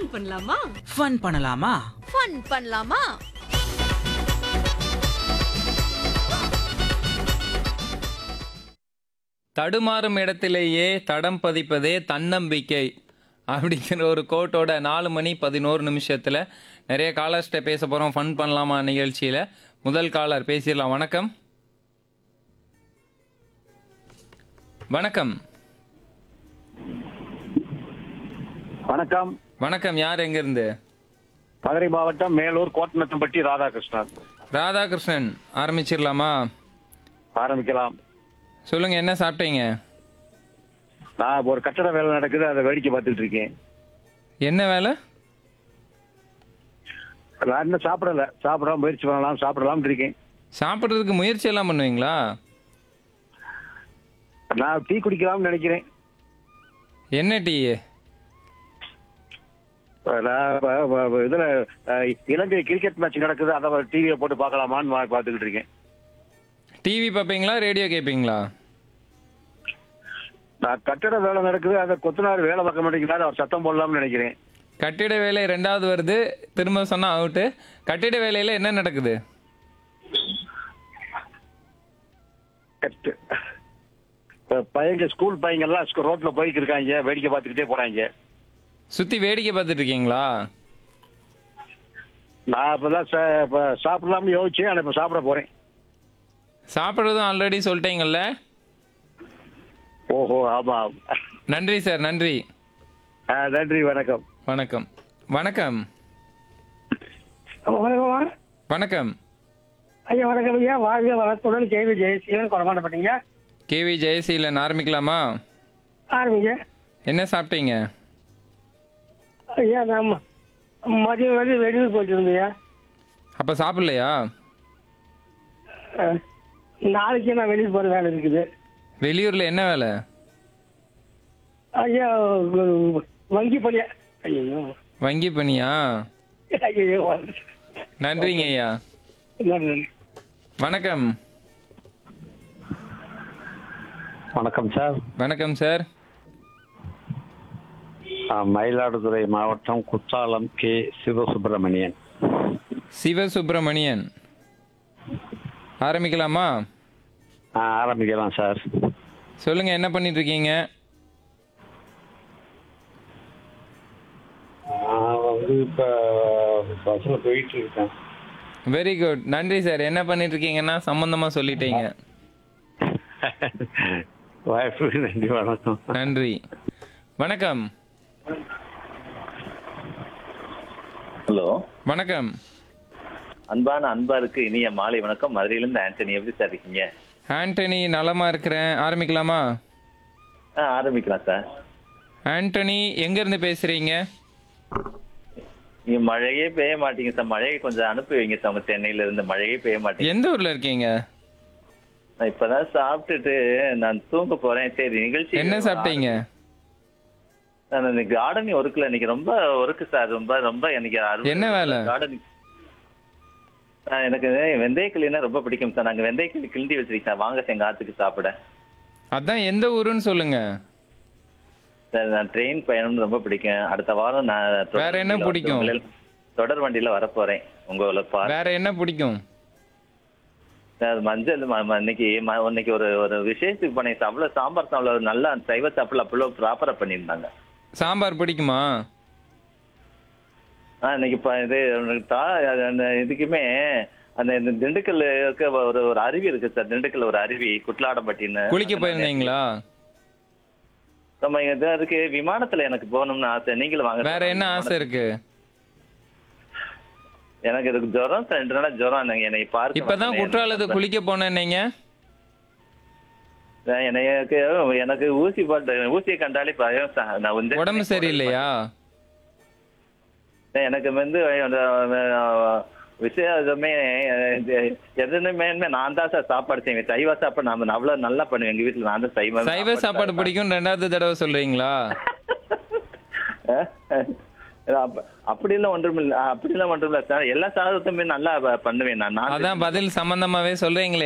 Fun பண்ணலாமா fun பண்ணலாமா fun பண்ணலாமா தடுமாறும் இடத்திலேயே தடம் பதிப்பதே தன்னம்பிக்கை அப்படிங்கிற ஒரு கோட்டோட நாலு மணி பதினோரு நிமிஷத்தில் நிறைய காலர்ஸ்ட்ட பேச போகிறோம் ஃபன் பண்ணலாமா நிகழ்ச்சியில் முதல் காலர் பேசிடலாம் வணக்கம் வணக்கம் வணக்கம் வணக்கம் யார் எங்கேருந்து மதுரை மாவட்டம் மேலூர் கோட்டநத்தம்பட்டி ராதாகிருஷ்ணன் ராதாகிருஷ்ணன் ஆரம்பிச்சிடலாமா ஆரம்பிக்கலாம் சொல்லுங்க என்ன சாப்பிட்டீங்க நான் ஒரு கட்டட வேலை நடக்குது அதை வேடிக்கை பார்த்துட்டு இருக்கேன் என்ன வேலை நான் இன்னும் சாப்பிடல சாப்பிடாம முயற்சி பண்ணலாம் சாப்பிடலாம்னு இருக்கேன் சாப்பிட்றதுக்கு முயற்சி எல்லாம் பண்ணுவீங்களா நான் டீ குடிக்கலாம்னு நினைக்கிறேன் என்ன டீ நான் இப்ப- இப்ப- இப்ப இதுல அஹ், இலங்கை கிரிக்கெட் மேட்ச் நடக்குது அதை டிவியை போட்டு பார்க்கலாமான்னு நான் பார்த்துக்கிட்டு இருக்கேன் டிவி பார்ப்பீங்களா ரேடியோ கேட்பீங்களா நான் கட்டட வேலை நடக்குது அதை கொத்தனார் வேலை பார்க்க மாட்டேங்கிறாரு அவர் சத்தம் போடலாம்னு நினைக்கிறேன் கட்டிட வேலை ரெண்டாவது வருது திரும்ப சொன்னா அவுட்டு கட்டிட வேலையில என்ன நடக்குது கட்டு இப்ப பையங்க ஸ்கூல் பையங்க எல்லாம் ரோட்ல போய்க்கு இருக்காங்க வேடிக்கை பார்த்துக்கிட்டே போறாங்க சுத்தி வேடிக்கை பார்த்துட்டு இருக்கீங்களா நான் இப்பதான் சா- இப்ப சாப்பிடலாம்னு யோசிச்சேன் ஆனா இப்ப சாப்பிட போறேன் சாப்பிட்றதும் ஆல்ரெடி சொல்லிட்டீங்கல்ல ஓஹோ ஆமா நன்றி சார் நன்றி ஆ, நன்றி வணக்கம் வணக்கம் வணக்கம் வணக்கம்மா வணக்கம் ஐயா வணக்கம் ஐயா வாழ்க வளத்துடன் கேவி ஜெயசீலன் கொடமாட்டப்பட்டீங்க கேவி ஜெயசீலன் ஆரம்பிக்கலாமா ஆரம்பிங்க என்ன சாப்பிட்டீங்க ஐயா நான் ம- மதியம் வந்து வெளியூர் போயிட்டு இருந்தேன் அப்ப சாப்பிடலையா அஹ், நாளைக்கு நான் வெளியூர் போகிற வேலை இருக்குது வெளியூர்ல என்ன வேலை ஐயா வ- வங்கி பணியா ஐயோ வங்கி பணியா ஐயோ நன்றிங்க ஐயா நன்றி வணக்கம் வணக்கம் சார் வணக்கம் சார் மயிலாடுதுறை மாவட்டம் குற்றாலம் கே சிவசுப்பிரமணியன் சிவசுப்பிரமணியன் ஆரம்பிக்கலாமா ஆரம்பிக்கலாம் சார் சொல்லுங்க என்ன பண்ணிட்டு இருக்கீங்க நான் வந்து இப்போ பஸ்ஸில் போயிட்டு இருக்கேன் வெரி குட் நன்றி சார் என்ன பண்ணிட்டு இருக்கீங்கன்னா சம்பந்தமா சொல்லிட்டீங்க வாய்ப்பு நன்றி வணக்கம் நன்றி வணக்கம் ஹலோ வணக்கம் அன்பான அன்பாருக்கு இனிய மாலை வணக்கம் மதுரையிலிருந்து ஆண்டனி எப்படி சார் இருக்கீங்க ஆண்டனி நலமா இருக்கிறேன் ஆரம்பிக்கலாமா ஆ ஆரம்பிக்கலாம் சார் ஆண்டனி எங்க இருந்து பேசுறீங்க நீங்க மழையே பெய்ய மாட்டீங்க சார் மழையை கொஞ்சம் அனுப்பி வைங்க சார் உங்க சென்னையில இருந்து மழையே பெய்ய மாட்டீங்க எந்த ஊர்ல இருக்கீங்க நான் இப்பதான் சாப்பிட்டுட்டு நான் தூங்க போறேன் சரி நிகழ்ச்சி என்ன சாப்பிட்டீங்க நான் இந்த கார்டனிங் ஒர்க்ல இன்னைக்கு ரொம்ப ஒர்க்கு சார் ரொம்ப ரொம்ப எனக்கு அருமை. என்ன வேலை? கார்டனிங் ஆ, எனக்கு வெந்தயக்கிளினா ரொம்ப பிடிக்கும் சார் நாங்க வெந்தயக்கிளி கிண்டி வச்சிருக்கேன் சார் வாங்க சார் எங்க ஆத்துக்கு சாப்பிட அதான் எந்த ஊருன்னு சொல்லுங்க சார் நான் ட்ரெயின் பயணம் ரொம்ப பிடிக்கும் அடுத்த வாரம் நான் தொடர் வேற என்ன வண்டியில பிடிக்கும்? உங்களை- தொடர் வண்டியில வர போறேன் உங்களை பாரு வேற என்ன பிடிக்கும் சார் மஞ்சள் ம- ம- இன்னைக்கு ம- இன்னைக்கு ஒரு ஒரு விசேஷத்துக்கு பண்ணேன் சார் அவ்வளவு சாம்பார் சாப்பிட ஒரு நல்ல சைவ சாப்பிடல அவ்வளோ ப்ராப்பரா பண்ணியிருந்தாங்க சாம்பார் பிடிக்குமா ஆ இன்னைக்கு இப்ப இது உனக்கு தா- அது அந்த இதுக்குமே அந்த இந்த திண்டுக்கல் இருக்க ஒரு ஒரு அருவி இருக்கு சார் திண்டுக்கல் ஒரு அருவி குட்லாடம்பட்டின்னு குளிக்க போயிருந்தீங்களா நம்ம இங்க இருக்கு விமானத்துல எனக்கு போகணும்னு ஆசை நீங்களும் வாங்க வேற என்ன ஆசை இருக்கு எனக்கு இதுக்கு ஜுரம் சார் ரெண்டு நாளா ஜுரம் எனக்கு என்னை பார்க்க இப்பதான் வரல. குற்றாலத்துக்கு குளிக்க போனேன்னீங்க சார், எனக்கு எனக்கு ஊசி போட்டு ஊசியை கண்டாலே பயம் சார் நான் வந்து உடம்பு சரியில்லையா சார், எனக்கு வந்து அந்த அஹ், விசேஷமே அஹ், எதுவுமே நான் தான் சார் சாப்பாடு செய்வேன் சைவ சாப்பாடு நான் அவ்வளவு நல்லா பண்ணுவேன் எங்க வீட்டுல நான் தான் சைவ சைவ சாப்பாடு பிடிக்கும் ரெண்டாவது தடவை சொல்றீங்களா அப்ப- அப்படிலாம் ஒன்றும் இல்ல அப்படிலாம் ஒன்றும் இல்ல சார் எல்லா சாதத்துமே நல்லா ப- பண்ணுவேன் நான் நான் அதான் பதில் சம்பந்தமாவே சொல்றீங்களே